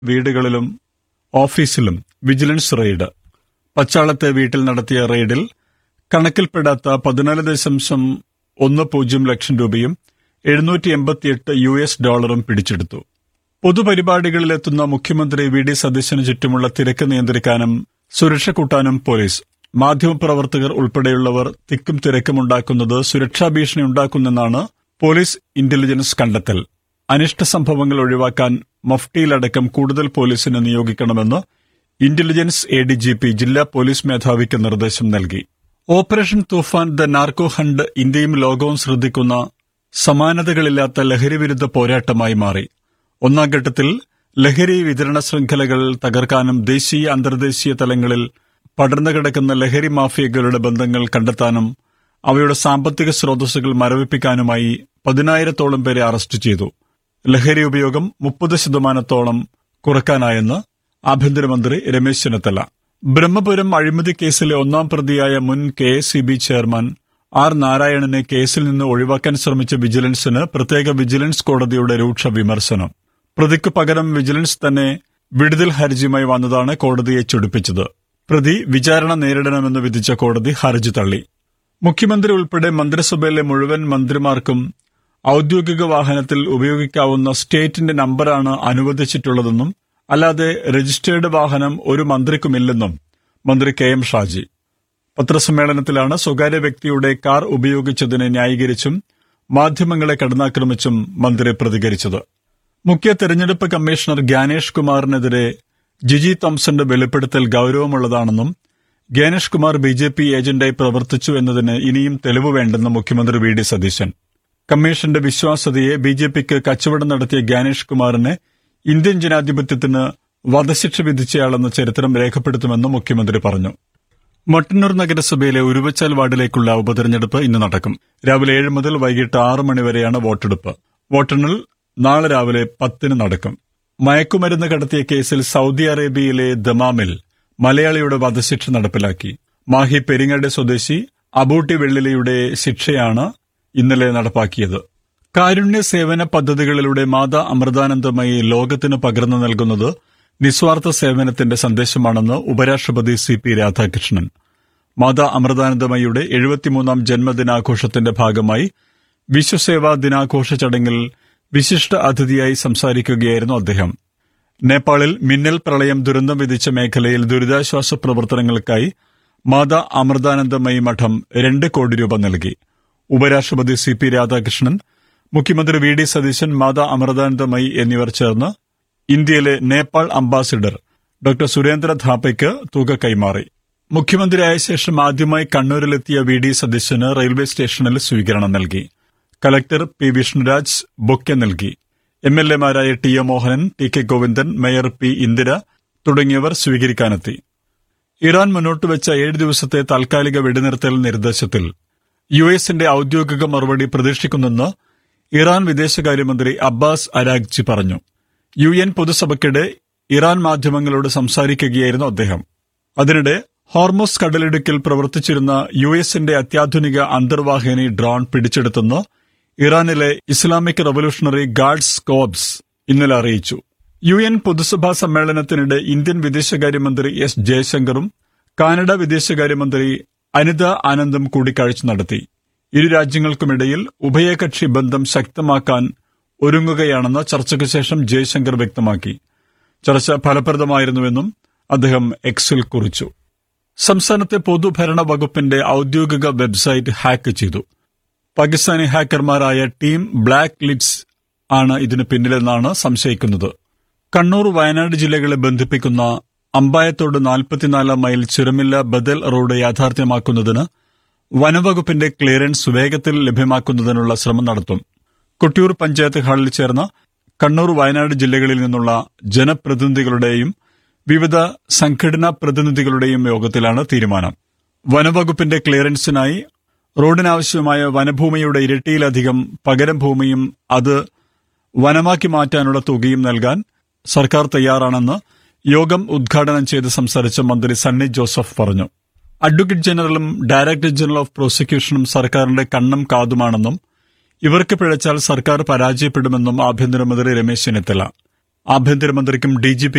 വീടുകളിലും ഓഫീസിലും vigilance raid പച്ചാളത്തെ വീട്ടിൽ നടത്തിയ റെയ്ഡിൽ കണക്കിൽപ്പെടാത്ത പതിനാല് ദശാംശം ഒന്ന് പൂജ്യം ലക്ഷം രൂപയും എഴുന്നൂറ്റി എൺപത്തിയെട്ട് യു എസ് ഡോളറും പിടിച്ചെടുത്തു പൊതുപരിപാടികളിലെത്തുന്ന മുഖ്യമന്ത്രി വി ഡി സതീശന് ചുറ്റുമുള്ള തിരക്ക് നിയന്ത്രിക്കാനും സുരക്ഷ കൂട്ടാനും പോലീസ് മാധ്യമപ്രവർത്തകർ ഉൾപ്പെടെയുള്ളവർ തിക്കും തിരക്കുമുണ്ടാക്കുന്നത് സുരക്ഷാ ഭീഷണി ഉണ്ടാക്കുന്നെന്നാണ് പോലീസ് ഇന്റലിജൻസ് കണ്ടെത്തൽ അനിഷ്ട സംഭവങ്ങൾ ഒഴിവാക്കാൻ മഫ്റ്റിയിലടക്കം കൂടുതൽ പോലീസിനെ നിയോഗിക്കണമെന്ന് intelligence A D G P ജില്ലാ പോലീസ് മേധാവിക്ക് നിർദ്ദേശം നൽകി operation Toofan the narco hunt ഇന്ത്യയും ലോകവും ശ്രദ്ധിക്കുന്ന സമാനതകളില്ലാത്ത ലഹരിവിരുദ്ധ പോരാട്ടമായി മാറി ഒന്നാം ഘട്ടത്തിൽ ലഹരി വിതരണ ശൃംഖലകൾ തകർക്കാനും ദേശീയ അന്തർദേശീയ തലങ്ങളിൽ പടർന്നു കിടക്കുന്ന ലഹരി മാഫിയകളുടെ ബന്ധങ്ങൾ കണ്ടെത്താനും അവയുടെ സാമ്പത്തിക സ്രോതസ്സുകൾ മരവിപ്പിക്കാനുമായി പതിനായിരത്തോളം പേരെ അറസ്റ്റ് ചെയ്തു ലഹരി ഉപയോഗം മുപ്പത് ശതമാനത്തോളം കുറക്കാനായെന്ന് ആഭ്യന്തരമന്ത്രി രമേശ് ചെന്നിത്തല ബ്രഹ്മപുരം അഴിമതി കേസിലെ ഒന്നാം പ്രതിയായ മുൻ K S C B chairman R നാരായണനെ കേസിൽ നിന്ന് ഒഴിവാക്കാൻ ശ്രമിച്ച വിജിലൻസിന് പ്രത്യേക വിജിലൻസ് കോടതിയുടെ രൂക്ഷ വിമർശനം പ്രതിക്ക് പകരം വിജിലൻസ് തന്നെ വിടുതൽ ഹർജിയുമായി വന്നതാണ് കോടതിയെ ചൊടിപ്പിച്ചത് പ്രതി വിചാരണ നേരിടണമെന്ന് വിധിച്ച കോടതി ഹർജി തള്ളി മുഖ്യമന്ത്രി ഉൾപ്പെടെ മന്ത്രിസഭയിലെ മുഴുവൻ മന്ത്രിമാർക്കും ഔദ്യോഗിക വാഹനത്തിൽ ഉപയോഗിക്കാവുന്ന സ്റ്റേറ്റിന്റെ നമ്പറാണ് അനുവദിച്ചിട്ടുള്ളതെന്നും അല്ലാതെ രജിസ്റ്റേർഡ് വാഹനം ഒരു മന്ത്രിക്കുമില്ലെന്നും മന്ത്രി കെ എം ഷാജി പത്രസമ്മേളനത്തിലാണ് സ്വകാര്യ വ്യക്തിയുടെ കാർ ഉപയോഗിച്ചതിനെ ന്യായീകരിച്ചും മാധ്യമങ്ങളെ കടന്നാക്രമിച്ചും മന്ത്രി പ്രതികരിച്ചത് മുഖ്യ തെരഞ്ഞെടുപ്പ് കമ്മീഷണർ ഗ്യാനേഷ് കുമാറിനെതിരെ ജിജി തോംസന്റെ വെളിപ്പെടുത്തൽ ഗൌരവമുള്ളതാണെന്നും Gyanesh Kumar B J P ഏജന്റായി പ്രവർത്തിച്ചു എന്നതിന് ഇനിയും തെളിവ് വേണ്ടെന്ന് മുഖ്യമന്ത്രി വി ഡി സതീശൻ കമ്മീഷന്റെ വിശ്വാസ്യതയെ ബി ജെ പിക്ക് കച്ചവടം നടത്തിയ ഗ്യാനേഷ് കുമാറിനെ ഇന്ത്യൻ ജനാധിപത്യത്തിന് വധശിക്ഷ വിധിച്ചയാളെന്ന ചരിത്രം രേഖപ്പെടുത്തുമെന്ന് മുഖ്യമന്ത്രി പറഞ്ഞു മട്ടന്നൂർ നഗരസഭയിലെ ഉരുവച്ചാൽ വാർഡിലേക്കുള്ള ഉപതെരഞ്ഞെടുപ്പ് ഇന്ന് നടക്കും രാവിലെ ഏഴ് മുതൽ വൈകിട്ട് ആറ് മണിവരെയാണ് വോട്ടെടുപ്പ് വോട്ടെണ്ണൽ നാളെ രാവിലെ പത്തിന് നടക്കും മയക്കുമരുന്ന് കടത്തിയ കേസിൽ സൗദി അറേബ്യയിലെ ദമാമിൽ മലയാളിയുടെ വധശിക്ഷ നടപ്പിലാക്കി മാഹി പെരിങ്ങാട് സ്വദേശി അബൂട്ടി വെള്ളിലയുടെ ശിക്ഷയാണ് ഇന്നലെ നടപ്പാക്കിയത് കാരുണ്യ സേവന പദ്ധതികളിലൂടെ മാതാ അമൃതാനന്ദമയി ലോകത്തിന് പകർന്നു നൽകുന്നത് നിസ്വാർത്ഥ സേവനത്തിന്റെ സന്ദേശമാണെന്ന് ഉപരാഷ്ട്രപതി സി പി രാധാകൃഷ്ണൻ മാതാ അമൃതാനന്ദമയിയുടെ എഴുപത്തിമൂന്നാം ജന്മദിനാഘോഷത്തിന്റെ ഭാഗമായി വിശ്വസേവാ ദിനാഘോഷ ചടങ്ങിൽ വിശിഷ്ട അതിഥിയായി സംസാരിക്കുകയായിരുന്നു അദ്ദേഹം നേപ്പാളിൽ മിന്നൽ പ്രളയം ദുരന്തം വിധിച്ച മേഖലയിൽ ദുരിതാശ്വാസ പ്രവർത്തനങ്ങൾക്കായി മാതാ അമൃതാനന്ദമയി മഠം രണ്ട് കോടി രൂപ നൽകി ഉപരാഷ്ട്രപതി സി പി രാധാകൃഷ്ണൻ മുഖ്യമന്ത്രി വി ഡി സതീശൻ മാതാ അമൃതാനന്ദമയി എന്നിവർ ചേർന്ന് ഇന്ത്യയിലെ നേപ്പാൾ അംബാസിഡർ ഡോക്ടർ സുരേന്ദ്ര ധാപ്പയ്ക്ക് തുക കൈമാറി മുഖ്യമന്ത്രിയായ ശേഷം ആദ്യമായി കണ്ണൂരിലെത്തിയ വി ഡി സതീശന് റെയിൽവേ സ്റ്റേഷനിൽ സ്വീകരണം നൽകി കലക്ടർ പി വിഷ്ണുരാജ് ബൊക്കെ നൽകി എം എൽ എമാരായ T A Mohanan T K Govindan mayor P Indira തുടങ്ങിയവർ സ്വീകരിക്കാനെത്തി ഇറാൻ മുന്നോട്ടുവച്ച ഏഴ് ദിവസത്തെ താൽക്കാലിക വെടിനിർത്തൽ നിർദ്ദേശത്തിൽ യു എസിന്റെ ഔദ്യോഗിക മറുപടി പ്രതീക്ഷിക്കുന്നെന്ന് ഇറാൻ വിദേശകാര്യമന്ത്രി അബ്ബാസ് അരാഗ്ചി പറഞ്ഞു യു എൻ പൊതുസഭയ്ക്കിടെ ഇറാൻ മാധ്യമങ്ങളോട് സംസാരിക്കുകയായിരുന്നു അദ്ദേഹം അതിനിടെ ഹോർമോസ് കടലിടുക്കിൽ പ്രവർത്തിച്ചിരുന്ന യു എസിന്റെ അത്യാധുനിക അന്തർവാഹിനി ഡ്രോൺ പിടിച്ചെടുത്തെന്ന് ഇറാനിലെ ഇസ്ലാമിക് റവല്യൂഷണറി ഗാർഡ്സ് കോബ്സ് ഇന്നലെ അറിയിച്ചു യു എൻ പൊതുസഭാ സമ്മേളനത്തിനിടെ ഇന്ത്യൻ വിദേശകാര്യമന്ത്രി എസ് ജയശങ്കറും കാനഡ വിദേശകാര്യമന്ത്രി അനിത ആനന്ദും കൂടിക്കാഴ്ച നടത്തി ഇരു രാജ്യങ്ങൾക്കുമിടയിൽ ഉഭയകക്ഷി ബന്ധം ശക്തമാക്കാൻ ഒരുങ്ങുകയാണെന്ന് ചർച്ചയ്ക്ക് ശേഷം ജയശങ്കർ വ്യക്തമാക്കി ചർച്ച ഫലപ്രദമായിരുന്നുവെന്നും അദ്ദേഹം എക്സിൽ കുറിച്ചു സംസ്ഥാനത്തെ പൊതുഭരണ വകുപ്പിന്റെ ഔദ്യോഗിക വെബ്സൈറ്റ് ഹാക്ക് ചെയ്തു പാകിസ്ഥാനി ഹാക്കർമാരായ ടീം ബ്ലാക്ക് ലിഡ്സ് ആണ് ഇതിന് പിന്നിലെന്നാണ് സംശയിക്കുന്നത് കണ്ണൂർ വയനാട് ജില്ലകളെ ബന്ധിപ്പിക്കുന്ന അമ്പായത്തോട് നാൽപ്പത്തിനാലാം മൈൽ ചുരമില്ല ബദൽ റോഡ് യാഥാർത്ഥ്യമാക്കുന്നതിന് വനവകുപ്പിന്റെ ക്ലിയറൻസ് വേഗത്തിൽ ലഭ്യമാക്കുന്നതിനുള്ള ശ്രമം നടത്തും കൊട്ടിയൂർ പഞ്ചായത്ത് ഹാളിൽ ചേർന്ന കണ്ണൂർ വയനാട് ജില്ലകളിൽ നിന്നുള്ള ജനപ്രതിനിധികളുടെയും വിവിധ സംഘടനാ പ്രതിനിധികളുടെയും യോഗത്തിലാണ് തീരുമാനം വനവകുപ്പിന്റെ ക്ലിയറൻസിനായി റോഡിനാവശ്യമായ വനഭൂമിയുടെ ഇരട്ടിയിലധികം പകരം ഭൂമിയും അത് വനമാക്കി മാറ്റാനുള്ള തുകയും നൽകാൻ സർക്കാർ തയ്യാറാണെന്ന് യോഗം ഉദ്ഘാടനം ചെയ്ത് സംസാരിച്ച മന്ത്രി സണ്ണി ജോസഫ് പറഞ്ഞു അഡ്വക്കേറ്റ് ജനറലും ഡയറക്ടർ ജനറൽ ഓഫ് പ്രോസിക്യൂഷനും സർക്കാരിന്റെ കണ്ണും കാതുമാണെന്നും ഇവർക്ക് പിഴച്ചാൽ സർക്കാർ പരാജയപ്പെടുമെന്നും ആഭ്യന്തരമന്ത്രി രമേശ് ചെന്നിത്തല ആഭ്യന്തരമന്ത്രിക്കും ഡി ജി